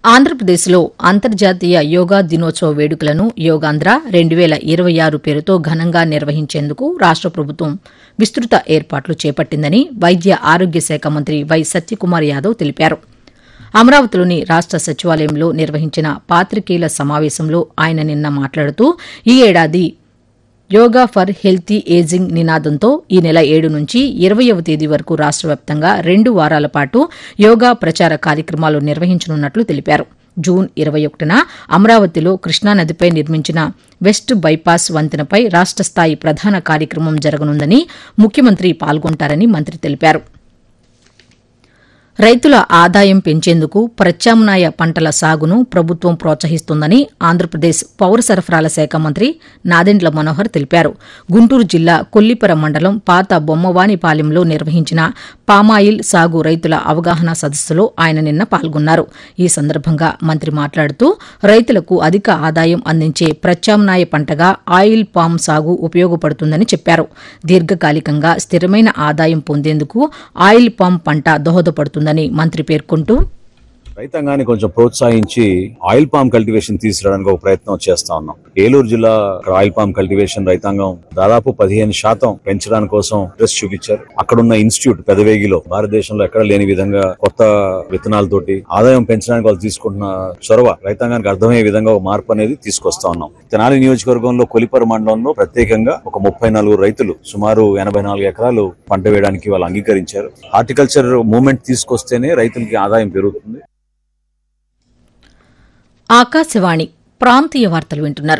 ఆంధ్రప్రదేశ్లో అంతర్జాతీయ యోగా దినోత్సవ వేడుకలను యోగాంధ్ర రెండు వేల ఇరవై ఆరు పేరుతో ఘనంగా నిర్వహించేందుకు రాష్ట ప్రభుత్వం విస్తృత ఏర్పాట్లు చేపట్టిందని వైద్య ఆరోగ్య శాఖ మంత్రి వై సత్యకుమార్ యాదవ్ తెలిపారు అమరావతిలోని రాష్ట సచివాలయంలో నిర్వహించిన పాతికేయుల సమావేశంలో ఆయన నిన్న మాట్లాడుతూ ఈ ఏడాది యోగా ఫర్ హెల్తీ ఏజింగ్ నినాదంతో ఈ నెల ఏడు నుంచి ఇరవయవ తేదీ వరకు రాష్ట వ్యాప్తంగా రెండు వారాల పాటు యోగా ప్రచార కార్యక్రమాలు నిర్వహించనున్నట్లు తెలిపారు జూన్ ఇరవై ఒకటిన అమరావతిలో కృష్ణానదిపై నిర్మించిన వెస్ట్ బైపాస్ వంతెనపై రాష్ట స్థాయి ప్రధాన కార్యక్రమం జరగనుందని ముఖ్యమంత్రి పాల్గొంటారని మంత్రి తెలిపారు రైతుల ఆదాయం పెంచేందుకు ప్రత్యామ్నాయ పంటల సాగును ప్రభుత్వం ప్రోత్సహిస్తోందని ఆంధ్రప్రదేశ్ పౌర సరఫరాల శాఖ మంత్రి నాదెండ్ల మనోహర్ తెలిపారు గుంటూరు జిల్లా కొల్లిపర మండలం పాత బొమ్మవానిపాలెంలో నిర్వహించిన పామాయిల్ సాగు రైతుల అవగాహన సదస్సులో ఆయన నిన్న పాల్గొన్నారు ఈ సందర్భంగా మంత్రి మాట్లాడుతూ రైతులకు అధిక ఆదాయం అందించే ప్రత్యామ్నాయ పంటగా ఆయిల్ పామ్ సాగు ఉపయోగపడుతుందని చెప్పారు దీర్ఘకాలికంగా స్థిరమైన ఆదాయం పొందేందుకు ఆయిల్ పామ్ పంట దోహదపడుతుందని మంత్రి పేర్కొంటూ రైతాంగాన్ని కొంచెం ప్రోత్సహించి ఆయిల్ పామ్ కల్టివేషన్ తీసుకురావడానికి ఒక ప్రయత్నం చేస్తా ఉన్నాం ఏలూరు జిల్లా ఆయిల్ పామ్ కల్టివేషన్ రైతాంగం దాదాపు పదిహేను శాతం పెంచడానికి కోసం ఇంట్రెస్ట్ చూపించారు అక్కడున్న ఇన్స్టిట్యూట్ పెదవేగిలో భారతదేశంలో ఎక్కడ లేని విధంగా కొత్త విత్తనాలతోటి ఆదాయం పెంచడానికి వాళ్ళు తీసుకుంటున్న చొరవ రైతాంగానికి అర్థమయ్యే విధంగా ఒక మార్పు అనేది తీసుకొస్తా ఉన్నాం తెనాలి నియోజకవర్గంలో కొలిపర మండలంలో ప్రత్యేకంగా ఒక ముప్పై నలుగురు రైతులు సుమారు ఎనభై నాలుగు ఎకరాలు పంట వేయడానికి వాళ్ళు అంగీకరించారు హార్టికల్చర్ మూవ్మెంట్ తీసుకొస్తేనే రైతులకి ఆదాయం పెరుగుతుంది ఆకాశవాణి ప్రాంతీయ వార్తలు వింటున్నారు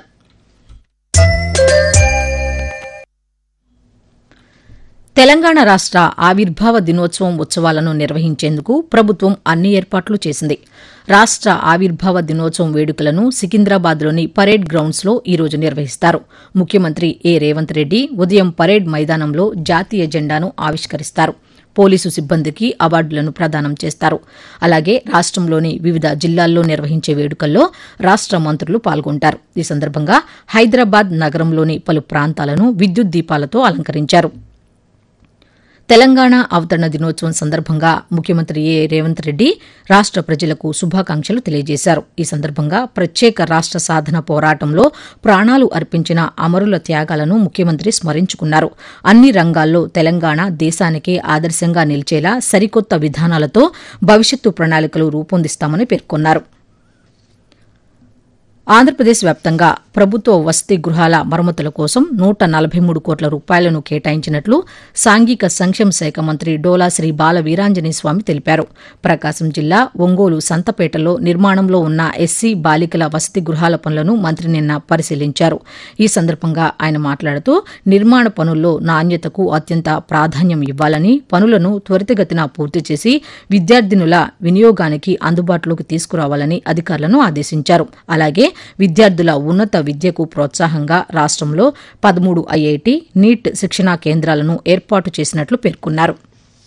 తెలంగాణ రాష్ట ఆవిర్భావ దినోత్సవం ఉత్సవాలను నిర్వహించేందుకు ప్రభుత్వం అన్ని ఏర్పాట్లు చేసింది రాష్ట ఆవిర్భావ దినోత్సవం వేడుకలను సికింద్రాబాద్లోని పరేడ్ గ్రౌండ్స్లో ఈ రోజు నిర్వహిస్తారు ముఖ్యమంత్రి ఏ రేవంత్ రెడ్డి ఉదయం పరేడ్ మైదానంలో జాతీయ జెండాను ఆవిష్కరిస్తారు పోలీసు సిబ్బందికి అవార్డులను ప్రదానం చేస్తారు అలాగే రాష్టంలోని వివిధ జిల్లాల్లో నిర్వహించే వేడుకల్లో రాష్ట మంత్రులు పాల్గొంటారు ఈ సందర్భంగా హైదరాబాద్ నగరంలోని పలు ప్రాంతాలను విద్యుత్ దీపాలతో అలంకరించారు తెలంగాణ అవతరణ దినోత్సవం సందర్భంగా ముఖ్యమంత్రి ఏ రేవంత్ రెడ్డి రాష్ట ప్రజలకు శుభాకాంక్షలు తెలియజేశారు ఈ సందర్భంగా ప్రత్యేక రాష్ట సాధన పోరాటంలో ప్రాణాలు అర్పించిన అమరుల త్యాగాలను ముఖ్యమంత్రి స్మరించుకున్నారు అన్ని రంగాల్లో తెలంగాణ దేశానికే ఆదర్శంగా నిలిచేలా సరికొత్త విధానాలతో భవిష్యత్తు ప్రణాళికలు రూపొందిస్తామని పేర్కొన్నారు ఆంధ్రప్రదేశ్ వ్యాప్తంగా ప్రభుత్వ వసతి గృహాల మరమ్మతుల కోసం నూట నలభై మూడు కోట్ల రూపాయలను కేటాయించినట్లు సాంఘిక సంక్షేమ శాఖ మంత్రి డోలా శ్రీ బాల వీరాంజనేయ స్వామి తెలిపారు ప్రకాశం జిల్లా ఒంగోలు సంతపేటలో నిర్మాణంలో ఉన్న ఎస్సీ బాలికల వసతి గృహాల పనులను మంత్రి నిన్న పరిశీలించారు ఈ సందర్భంగా ఆయన మాట్లాడుతూ నిర్మాణ పనుల్లో నాణ్యతకు అత్యంత ప్రాధాన్యం ఇవ్వాలని పనులను త్వరితగతిన పూర్తి చేసి విద్యార్థినుల వినియోగానికి అందుబాటులోకి తీసుకురావాలని అధికారులను ఆదేశించారు అలాగే విద్యార్థుల ఉన్నత విద్యకు ప్రోత్సాహంగా రాష్టంలో పదమూడు ఐఐటి నీట్ శిక్షణా కేంద్రాలను ఏర్పాటు చేసినట్లు పేర్కొన్నారు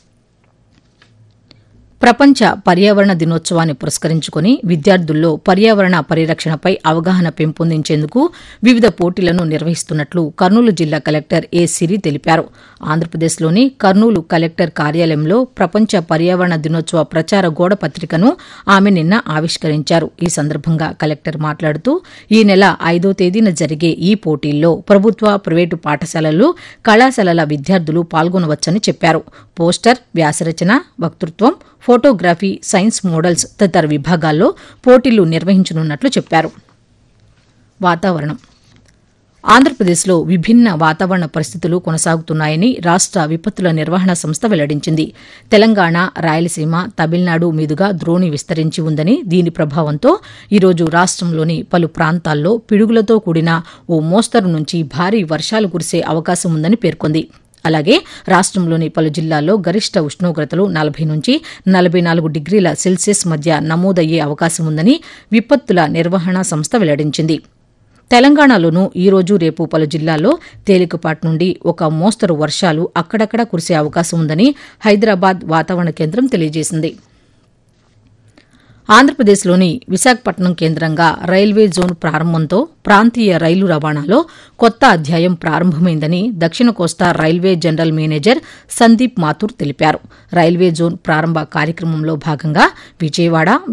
ప్రపంచ పర్యావరణ దినోత్సవాన్ని పురస్కరించుకుని విద్యార్థుల్లో పర్యావరణ పరిరక్షణపై అవగాహన పెంపొందించేందుకు వివిధ పోటీలను నిర్వహిస్తున్నట్లు కర్నూలు జిల్లా కలెక్టర్ ఏ సిరి తెలిపారు ఆంధ్రప్రదేశ్లోని కర్నూలు కలెక్టర్ కార్యాలయంలో ప్రపంచ పర్యావరణ దినోత్సవ ప్రచార గోడ పత్రికను ఆమె నిన్న ఆవిష్కరించారు ఈ సందర్భంగా కలెక్టర్ మాట్లాడుతూ ఈ నెల ఐదో తేదీన జరిగే ఈ పోటీల్లో ప్రభుత్వ ప్రైవేటు పాఠశాలలు కళాశాలల విద్యార్థులు పాల్గొనవచ్చని చెప్పారు పోస్టర్ వ్యాసరచన వక్తృత్వం ఫోటోగ్రఫీ సైన్స్ మోడల్స్ తదితర విభాగాల్లో పోటీలు నిర్వహించనున్నట్లు చెప్పారు వాతావరణం ఆంధ్రప్రదేశ్లో విభిన్న వాతావరణ పరిస్థితులు కొనసాగుతున్నాయని రాష్ట విపత్తుల నిర్వహణ సంస్థ వెల్లడించింది తెలంగాణ రాయలసీమ తమిళనాడు మీదుగా ద్రోణి విస్తరించి ఉందని దీని ప్రభావంతో ఈరోజు రాష్టంలోని పలు ప్రాంతాల్లో పిడుగులతో కూడిన ఓ మోస్తరు నుంచి భారీ వర్షాలు కురిసే అవకాశం ఉందని పేర్కొంది అలాగే రాష్టంలోని పలు జిల్లాల్లో గరిష్ట ఉష్ణోగ్రతలు నలభై నుంచి నలభై నాలుగు డిగ్రీల సెల్సియస్ మధ్య నమోదయ్యే అవకాశం ఉందని విపత్తుల నిర్వహణ సంస్థ వెల్లడించింది తెలంగాణలోనూ ఈ రోజు రేపు పలు జిల్లాల్లో తేలికపాటి నుండి ఒక మోస్తరు వర్షాలు అక్కడక్కడా కురిసే అవకాశం ఉందని హైదరాబాద్ వాతావరణ కేంద్రం తెలియజేసింది ఆంధ్రప్రదేశ్లోని విశాఖపట్నం కేంద్రంగా రైల్వే జోన్ ప్రారంభంతో ప్రాంతీయ రైలు రవాణాలో కొత్త అధ్యాయం ప్రారంభమైందని దక్షిణ కోస్తా railway general manager Sandeep Mathur తెలిపారు రైల్వే జోన్ ప్రారంభ కార్యక్రమంలో భాగంగా విజయవాడ